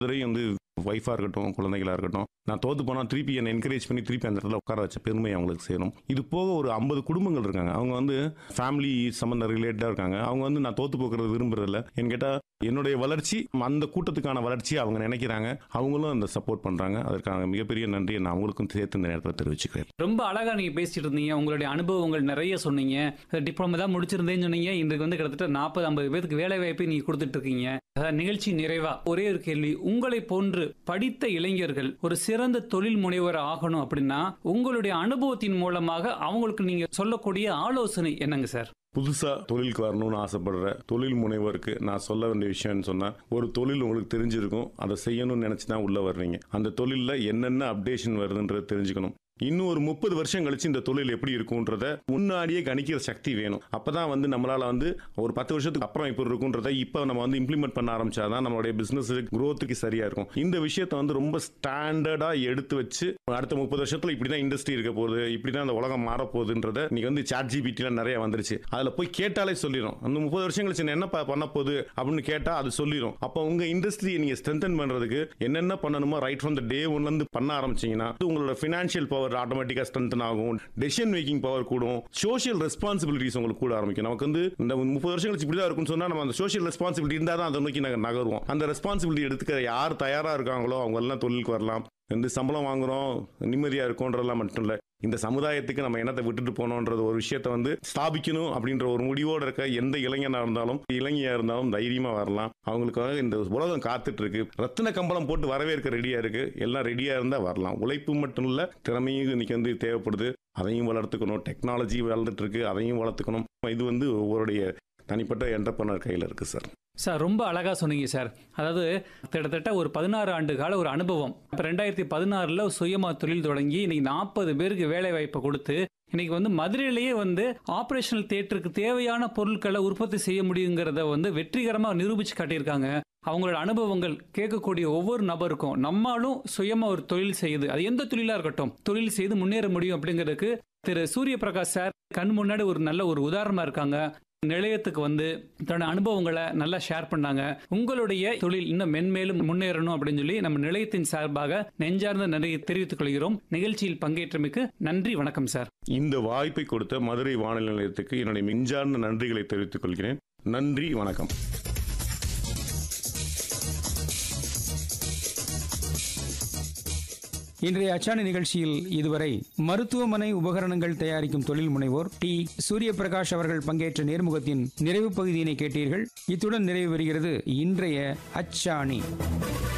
இதுவரையும் வந்து ஒய்ஃபாக இருக்கட்டும் குழந்தைகளா இருக்கட்டும் நான் தோத்து போனால் திருப்பி என்னை என்கரேஜ் பண்ணி திருப்பி அந்த இடத்துல உட்கார வச்ச பெருமை அவங்களுக்கு சேரும் இது போக ஒரு ஐம்பது குடும்பங்கள் இருக்காங்க அவங்க வந்து ஃபேமிலி சம்மந்த ரிலேட்டடாக இருக்காங்க அவங்க வந்து நான் தோத்து போக்குறது விரும்புறதில்ல என் கேட்டால் என்னுடைய வளர்ச்சி அந்த கூட்டத்துக்கான வளர்ச்சியை அவங்க நினைக்கிறாங்க அவங்களும் அந்த சப்போர்ட் பண்ணுறாங்க அதற்கான மிகப்பெரிய நன்றியை நான் அவங்களுக்கும் சேர்த்து இந்த நேரத்தில் தெரிவிச்சுக்கிறேன் ரொம்ப அழகா நீங்க பேசிட்டு இருந்தீங்க உங்களுடைய அனுபவங்கள் நிறைய சொன்னீங்க டிப்ளமோ தான் முடிச்சிருந்தேன்னு சொன்னீங்க இன்றைக்கு வந்து கிட்டத்தட்ட நாற்பது ஐம்பது பேருக்கு வேலை வாய்ப்பை நீங்க கொடுத்துட்டு இருக்கீங்க அதாவது நிகழ்ச்சி நிறைவா ஒரே ஒரு கேள்வி உங்களை போன்று படித்த இளைஞர்கள் ஒரு சிறந்த தொழில் முனைவர் ஆகணும் அப்படின்னா உங்களுடைய அனுபவத்தின் மூலமாக அவங்களுக்கு நீங்க சொல்லக்கூடிய ஆலோசனை என்னங்க சார் புதுசா தொழிலுக்கு வரணும்னு ஆசைப்படுற தொழில் முனைவருக்கு நான் சொல்ல வேண்டிய விஷயம்னு சொன்னா ஒரு தொழில் உங்களுக்கு தெரிஞ்சிருக்கும் அதை செய்யணும்னு நினைச்சு தான் உள்ள வர்றீங்க அந்த தொழில்ல என்னென்ன அப்டேஷன் வருதுன்றதை தெரிஞ்சுக்கணும் இன்னும் ஒரு முப்பது வருஷம் கழிச்சு இந்த தொழில் எப்படி இருக்கும்ன்றத முன்னாடியே கணிக்கிற சக்தி வேணும் அப்பதான் வந்து நம்மளால வந்து ஒரு பத்து வருஷத்துக்கு அப்புறம் இப்படி இருக்குன்றத இப்போ நம்ம வந்து இம்ப்ளிமெண்ட் பண்ண ஆரம்பிச்சாதான் நம்மளுடைய பிசினஸ் growth-க்கு சரியா இருக்கும் இந்த விஷயத்தை வந்து ரொம்ப ஸ்டாண்டர்டா எடுத்து வச்சு அடுத்த முப்பது வருஷத்துல இப்படிதான் இண்டஸ்ட்ரி இருக்க போகுது இப்படிதான் இந்த உலகம் மாற போகுதுன்றத நீங்க வந்து சாட் ஜிபிடிலாம் நிறைய வந்துருச்சு அதுல போய் கேட்டாலே சொல்லிடும் அந்த முப்பது வருஷம் கழிச்சு என்ன ப- பண்ண போகுது அப்படின்னு கேட்டா அது சொல்லிடும் அப்போ உங்க இண்டஸ்ட்ரியை நீங்க ஸ்ட்ரென்தன் பண்றதுக்கு என்னென்ன பண்ணணுமோ ரைட் ஃப்ரம் த டே ஒன்ல இருந்து பண்ண ஆரம்பிச்சீங்கன்னா உங்களோட ஃபினான்ஷியல் பவர் ஆட்டோமேட்டிக்கா ஸ்ட்ரென்தன் ஆகும் டெசிஷன் மேக்கிங் பவர் கூடும் சோஷியல் ரெஸ்பான்சிபிலிட்டிஸ் உங்களுக்கு கூட ஆரம்பிக்கும் நமக்கு வந்து இந்த முப்பது வருஷம் கழிச்சு இப்படிதான் இருக்கும்னு சொன்னா நம்ம அந்த சோஷியல் ரெஸ்பான்சிபிலிட்டி இருந்தா தான் அதை நோக்கி நாங்க நகருவோம் அந்த ரெஸ்பான்சிபிலிட்டி எடுத்துக்க யார் தயாரா இருக்காங்களோ அவங்க எல்லாம் தொழிலுக்கு வரலாம் இந்த சம்பளம் வாங்குறோம் நிம்மதியா இருக்கோன்றதெல்லாம் மட்டும் இல்ல இந்த சமுதாயத்துக்கு நம்ம என்னத்தை விட்டுட்டு போனோன்றது ஒரு விஷயத்த வந்து ஸ்தாபிக்கணும் அப்படின்ற ஒரு முடிவோட இருக்க எந்த இளைஞனா இருந்தாலும் இளைஞயா இருந்தாலும் தைரியமா வரலாம் அவங்களுக்காக இந்த உலகம் காத்துட்டு இருக்கு ரத்தின கம்பளம் போட்டு வரவேற்க ரெடியா இருக்கு எல்லாம் ரெடியா இருந்தா வரலாம் உழைப்பு மட்டும் இல்ல திறமையும் இன்னைக்கு வந்து தேவைப்படுது அதையும் வளர்த்துக்கணும் டெக்னாலஜி வளர்ந்துட்டு இருக்கு அதையும் வளர்த்துக்கணும் இது வந்து ஒவ்வொருடைய தனிப்பட்ட என்டர்பனர் கையில இருக்கு சார் சார் ரொம்ப அழகா சொன்னீங்க சார் அதாவது கிட்டத்தட்ட ஒரு பதினாறு ஆண்டு கால ஒரு அனுபவம் இப்போ ரெண்டாயிரத்தி பதினாறுல சுயமா தொழில் தொடங்கி இன்னைக்கு நாற்பது பேருக்கு வேலை வாய்ப்பை கொடுத்து இன்னைக்கு வந்து மதுரையிலேயே வந்து ஆபரேஷனல் தியேட்டருக்கு தேவையான பொருட்களை உற்பத்தி செய்ய முடியுங்கிறத வந்து வெற்றிகரமாக நிரூபிச்சு காட்டியிருக்காங்க அவங்களோட அனுபவங்கள் கேட்கக்கூடிய ஒவ்வொரு நபருக்கும் நம்மாலும் சுயமா ஒரு தொழில் செய்யுது அது எந்த தொழிலா இருக்கட்டும் தொழில் செய்து முன்னேற முடியும் அப்படிங்கிறதுக்கு திரு சூரிய பிரகாஷ் சார் கண் முன்னாடி ஒரு நல்ல ஒரு உதாரணமா இருக்காங்க நிலையத்துக்கு வந்து தன்னோட அனுபவங்களை நல்லா ஷேர் பண்ணாங்க உங்களுடைய தொழில் இன்னும் மென்மேலும் முன்னேறணும் அப்படின்னு சொல்லி நம்ம நிலையத்தின் சார்பாக நெஞ்சார்ந்த நன்றியை தெரிவித்துக் கொள்கிறோம் நிகழ்ச்சியில் பங்கேற்றமைக்கு நன்றி வணக்கம் சார் இந்த வாய்ப்பை கொடுத்த மதுரை வானொலி நிலையத்துக்கு என்னுடைய மிஞ்சார்ந்த நன்றிகளை தெரிவித்துக் கொள்கிறேன் நன்றி வணக்கம் இன்றைய அச்சாணி நிகழ்ச்சியில் இதுவரை மருத்துவமனை உபகரணங்கள் தயாரிக்கும் தொழில் முனைவோர் டி சூரிய பிரகாஷ் அவர்கள் பங்கேற்ற நேர்முகத்தின் நிறைவு பகுதியினை கேட்டீர்கள் இத்துடன் நிறைவு பெறுகிறது இன்றைய அச்சாணி